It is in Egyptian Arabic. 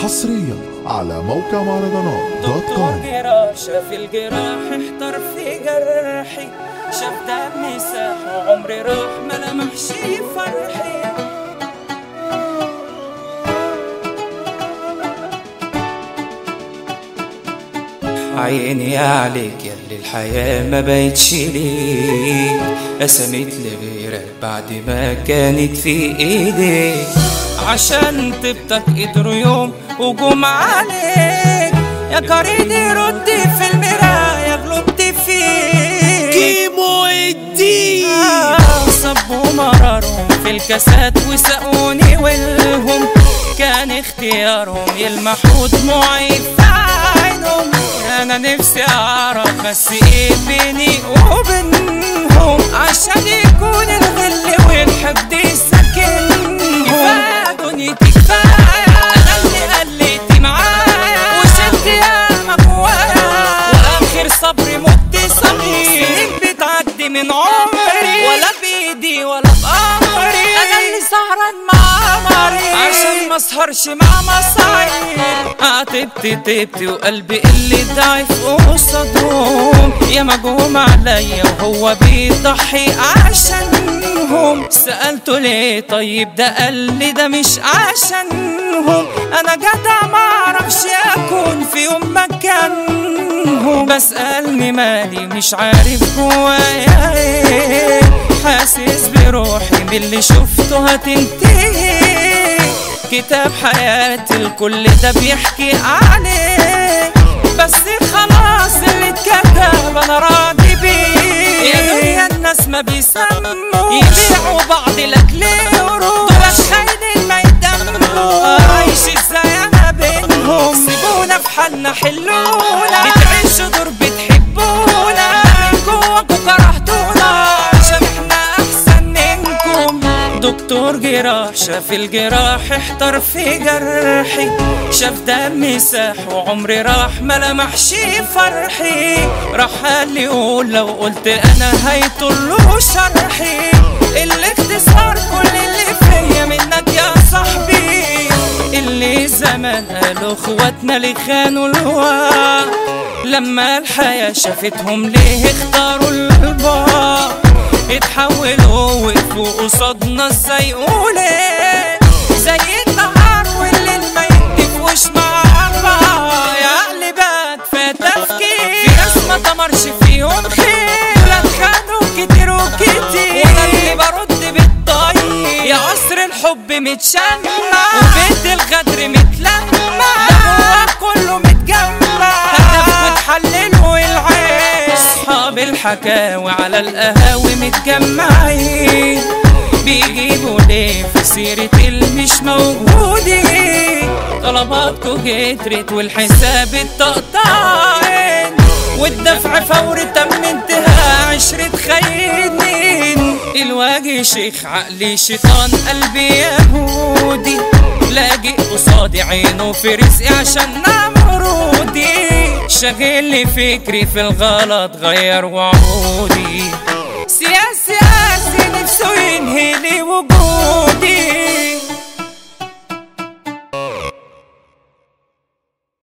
حصريا على موقع مهرجانات دوت دكتور كوم جراح شاف الجراح احتر في جرحي شاف دمي ساح وعمري راح ما لمحش فرحي عيني عليك ياللي الحياة ما بقتش ليك قسمت لغيرك بعد ما كانت في ايديك عشان تبتك قدروا يوم وجم عليك يا كريدي ردي في المراية غلطت فيك كيمو الدين صبوا مرارهم في الكاسات وسقوني ولهم كان اختيارهم يلمحوا دموعي في عينهم انا نفسي اعرف بس ايه بيني وبينهم عشان يكون الغل والحقد ساكنهم كفايه دنيتي كفايه انا اللي قليتي معايا وشلت ياما جوايا واخر صبري مت صغير سنين بتعدي من عمري ولا بايدي ولا بامري انا اللي سهران مع قمري عشان ما اسهرش مع مصايب عاتبتي تبتي وقلبي اللي ضعف قصادهم يا مجوم عليا وهو بيضحي عشانهم سألته ليه طيب ده قال لي ده مش عشانهم انا جدع معرفش اكون في يوم مكانهم بسألني مالي مش عارف جوايا ايه حاسس بروحي باللي شفته هتنتهي كتاب حياتي الكل ده بيحكي عليه بس خلاص اللي اتكتب انا راضي بيه يا دنيا الناس ما بيسموا يبيعوا بعض لاجل قروش دول خاينين ما يدموا عايش ازاي انا بينهم سيبونا في حالنا حلونا بتعيشوا دور بتحبونا من جواكوا كرهتونا عشان احنا احسن منكم دكتور جراح شاف الجراح احتر في جرحي شاف دمي ساح وعمري راح ما لمحش فرحي راح قال لي قول لو قلت انا هيطلوا شرحي الاختصار كل اللي فيا منك يا صاحبي اللي زمان قالوا اخواتنا اللي خانوا الوا لما الحياة شافتهم ليه اختاروا البعد اتحولوا وقفوا قصادنا ازاي قولي زي النهار والليل ما يتفقوش مع بعض يا عقلي بقى كفايه تفكير في ناس ما تمرش فيهم خير لا اتخانقوا كتير وكتير وانا اللي برد بالطيب يا عصر الحب متشمع وبيت الغدر متلمع ده جواه كله متجمع هدف وتحللوا العين اصحاب الحكاوي على القهاوي متجمعين بيجيبوا ليه في سيرة اللي مش موجودين طلباتكوا كترت والحساب اتقطعين والدفع فوري تم انتهاء عشرة خاينين الواجه شيخ عقلي شيطان قلبي يهودي لاجئ قصادي عينه في رزقي عشان نمرودي شاغل لي فكري في الغلط غير وعودي سياسي سياسي نفسه ينهي لي وجودي